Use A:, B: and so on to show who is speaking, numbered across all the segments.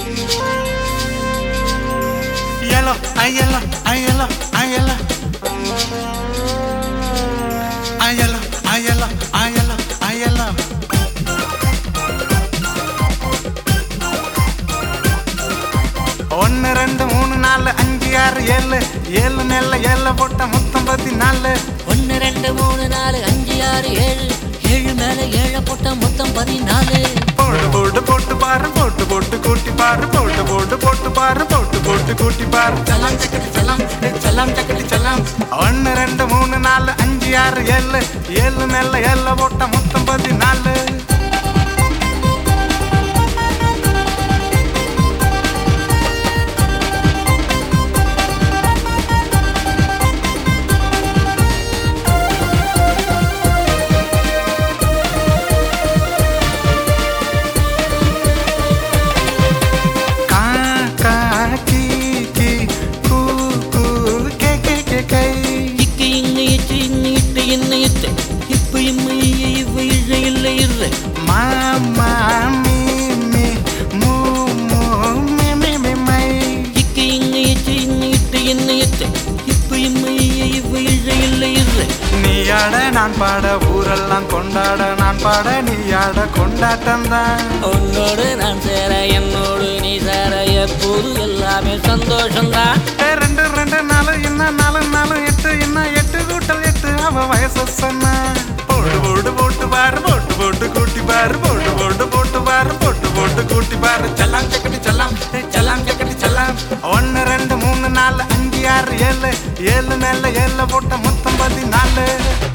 A: Yellow, I yellow, I yellow, I yellow. I yellow, I yellow, I yellow, I yellow. ஒன்னு ரெண்டு மூணு நாலு அஞ்சு ஆறு ஏழு ஏழு நெல்ல ஏழு போட்ட மொத்தம் பதினாலு
B: ஒன்னு ரெண்டு மூணு நாலு அஞ்சு ஆறு ஏழு ஏழு மேல ஏழை போட்ட மொத்தம் பதினாலு
A: போட்டு போட்டு போட்டு பாரு போட்டு போட்டு கூட்டி பாரு போட்டு போட்டு போட்டு பாரு போட்டு போட்டு கூட்டி பாரு
B: சலாம் சக்கடி சலாம் சலாம் சக்கடி சலாம்
A: ஒன்னு ரெண்டு மூணு நாலு அஞ்சு ஆறு ஏழு ஏழு நெல்ல ஏழு போட்ட மொத்தம் பதினாலு கா கா கீ கீ கூ கூ கே கே கே கை
B: இக்கு இங்க இட்டு இன்னு இட்டு இன்னு இட்டு இப்ப இம்ம இய இவ்வ இழ இல்ல இரு
A: மா மா மீ மீ மூ மூ மீ மீ மீ மை
B: இக்கு இங்க இட்டு இன்னு இட்டு இன்னு இட்டு இப்ப இம்ம இய இவ்வ இழ இல்ல இரு
A: நீ ஆட நான் பாட ஊரெல்லாம் கொண்டாட நான் பாட நீ ஆட கொண்டாட்டம் தான்
B: உன்னோடு நான் சேர என்னோடு நீ சேர எப்போது எல்லாமே சந்தோஷம்தான்
A: ரெண்டு ரெண்டு நாலு இன்னும் நாலு நாலு எட்டு இன்னும் எட்டு கூட்டல் எட்டு அவ வயசு சொன்ன போட்டு போட்டு போட்டு பாரு போட்டு போட்டு கூட்டி பாரு போட்டு போட்டு போட்டு பாரு போட்டு போட்டு கூட்டி பாரு செல்லாம் சக்கடி செல்லாம் செல்லாம் சக்கடி செல்லாம் ஒன்னு ரெண்டு மூணு நாலு அஞ்சு ஆறு ஏழு ஏழு மேல ஏழு போட்ட மொத்தம் பதினாலு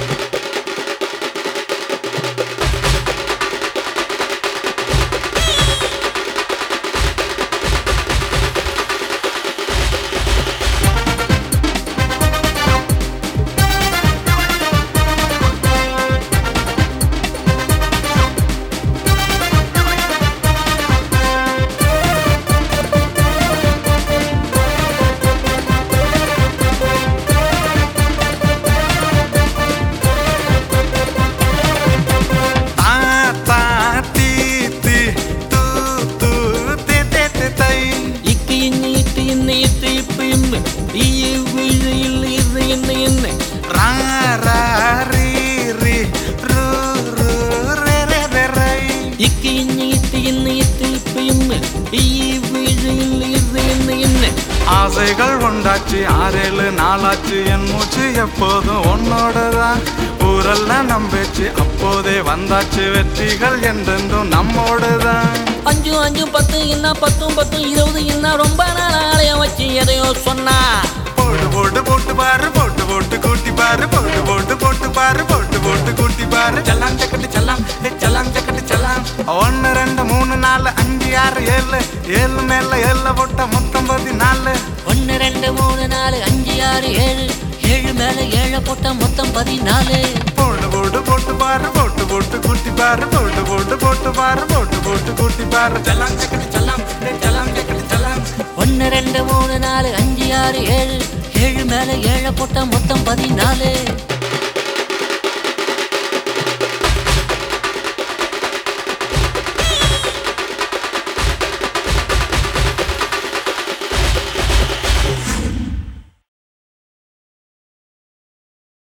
A: தா தா தீ தீ தூ தூ தே தே தே தை
B: இக்கு இன்னு இட்டு இன்னு இட்டு இப்ப இம்ம இய இவ்வ இழ இல்ல இரு என்ன என்ன
A: ரா ரா ரீ ரீ ரு ரு ரே ரே ரே ரை
B: இக்கு இன்னு இட்டு இன்னு இட்டு இப்ப இம்ம இய இவ்வ இழ இல்ல இரு என்ன என்ன
A: ஆசைகள் உண்டாச்சு ஆறேழு நாளாச்சு என் மூச்சு எப்போதும் உன்னோடதான் ஊரெல்லாம் நம்பிச்சு அப்போதே வந்தாச்சு வெற்றிகள் என்றென்றும் நம்மோடுதான்
B: அஞ்சு அஞ்சு பத்து இன்னா பத்தும் பத்தும் இருபது இன்னா ரொம்ப நாள் ஆலயம் வச்சு எதையோ சொன்னா
A: போட்டு போட்டு போட்டு பாரு போட்டு போட்டு கூட்டி பாரு போட்டு போட்டு போட்டு பாரு போட்டு போட்டு கூட்டி பாரு செல்லாம் சக்கட்டு செல்லாம் ஏ செல்லாம் சக்கட்டு செல்லாம் ஒன்னு ரெண்டு மூணு நாலு அஞ்சு ஆறு ஏழு ஏழு மேல ஏழு போட்ட மொத்தம் பதினாலு
B: ஒன்னு ரெண்டு மூணு நாலு அஞ்சு ஆறு ஏழு ஏழு மேல ஏழை போட்ட மொத்தம் பதினாலு
A: போட்டு போட்டு போட்டு பாரு போட்டு போட்டு கூட்டி பாரு போட்டு போட்டு போட்டு பாரு போட்டு போட்டு கூட்டி பாரு செல்லாம் சக்கட்டு செல்லாம் ஏ செல்லாம் சக்கட்டு செல்லாம்
B: ஒன்னு ரெண்டு மூணு நாலு அஞ்சு ஆறு ஏழு ஏழு மேல ஏழை போட்ட மொத்தம் பதினாலு